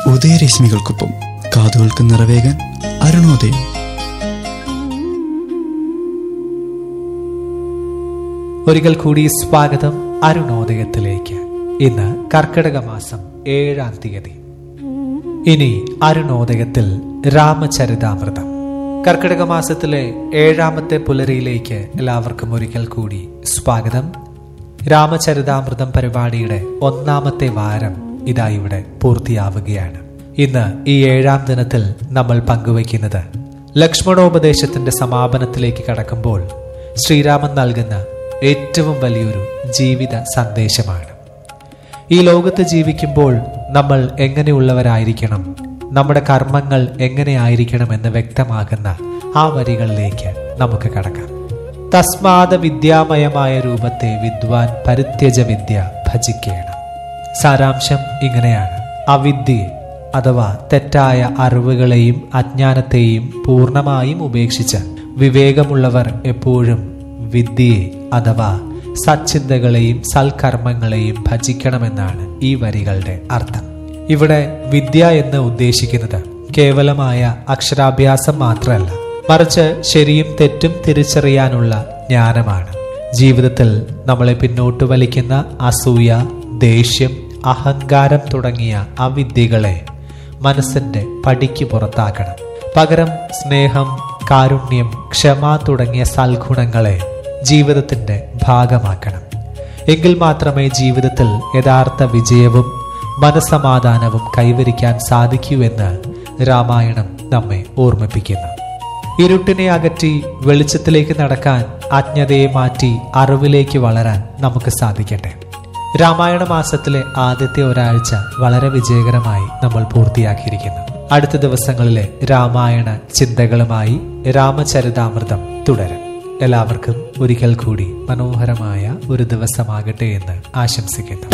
ഉദയരശ്മികൾക്കൊപ്പം കാതുകൾക്ക് നിറവേകാൻ അരുണോദയം ഒരിക്കൽ കൂടി സ്വാഗതം അരുണോദയത്തിലേക്ക് ഇന്ന് കർക്കിടക മാസം ഏഴാം തീയതി ഇനി അരുണോദയത്തിൽ രാമചരിതാമൃതം കർക്കിടക മാസത്തിലെ ഏഴാമത്തെ പുലരിയിലേക്ക് എല്ലാവർക്കും ഒരിക്കൽ കൂടി സ്വാഗതം രാമചരിതാമൃതം പരിപാടിയുടെ ഒന്നാമത്തെ വാരം ഇതാ ഇവിടെ പൂർത്തിയാവുകയാണ് ഇന്ന് ഈ ഏഴാം ദിനത്തിൽ നമ്മൾ പങ്കുവയ്ക്കുന്നത് ലക്ഷ്മണോപദേശത്തിന്റെ സമാപനത്തിലേക്ക് കടക്കുമ്പോൾ ശ്രീരാമൻ നൽകുന്ന ഏറ്റവും വലിയൊരു ജീവിത സന്ദേശമാണ് ഈ ലോകത്ത് ജീവിക്കുമ്പോൾ നമ്മൾ എങ്ങനെയുള്ളവരായിരിക്കണം നമ്മുടെ കർമ്മങ്ങൾ എങ്ങനെയായിരിക്കണം എന്ന് വ്യക്തമാകുന്ന ആ വരികളിലേക്ക് നമുക്ക് കടക്കാം തസ്മാത വിദ്യാമയമായ രൂപത്തെ വിദ്വാൻ പരിത്യജ വിദ്യ ഭജിക്കേണം സാരാംശം ഇങ്ങനെയാണ് അവിദ്യയെ അഥവാ തെറ്റായ അറിവുകളെയും അജ്ഞാനത്തെയും പൂർണ്ണമായും ഉപേക്ഷിച്ച് വിവേകമുള്ളവർ എപ്പോഴും വിദ്യയെ അഥവാ സച്ചിന്തകളെയും സൽക്കർമ്മങ്ങളെയും ഭജിക്കണമെന്നാണ് ഈ വരികളുടെ അർത്ഥം ഇവിടെ വിദ്യ എന്ന് ഉദ്ദേശിക്കുന്നത് കേവലമായ അക്ഷരാഭ്യാസം മാത്രമല്ല മറിച്ച് ശരിയും തെറ്റും തിരിച്ചറിയാനുള്ള ജ്ഞാനമാണ് ജീവിതത്തിൽ നമ്മളെ പിന്നോട്ട് വലിക്കുന്ന അസൂയ ദേഷ്യം അഹങ്കാരം തുടങ്ങിയ അവിദ്യകളെ മനസ്സിന്റെ പടിക്ക് പുറത്താക്കണം പകരം സ്നേഹം കാരുണ്യം ക്ഷമ തുടങ്ങിയ സൽഗുണങ്ങളെ ജീവിതത്തിന്റെ ഭാഗമാക്കണം എങ്കിൽ മാത്രമേ ജീവിതത്തിൽ യഥാർത്ഥ വിജയവും മനസമാധാനവും കൈവരിക്കാൻ സാധിക്കൂ എന്ന് രാമായണം നമ്മെ ഓർമ്മിപ്പിക്കുന്നു ഇരുട്ടിനെ അകറ്റി വെളിച്ചത്തിലേക്ക് നടക്കാൻ അജ്ഞതയെ മാറ്റി അറിവിലേക്ക് വളരാൻ നമുക്ക് സാധിക്കട്ടെ രാമായണ മാസത്തിലെ ആദ്യത്തെ ഒരാഴ്ച വളരെ വിജയകരമായി നമ്മൾ പൂർത്തിയാക്കിയിരിക്കുന്നു അടുത്ത ദിവസങ്ങളിലെ രാമായണ ചിന്തകളുമായി രാമചരിതാമൃതം തുടരും എല്ലാവർക്കും ഒരിക്കൽ കൂടി മനോഹരമായ ഒരു ദിവസമാകട്ടെ എന്ന് ആശംസിക്കുന്നു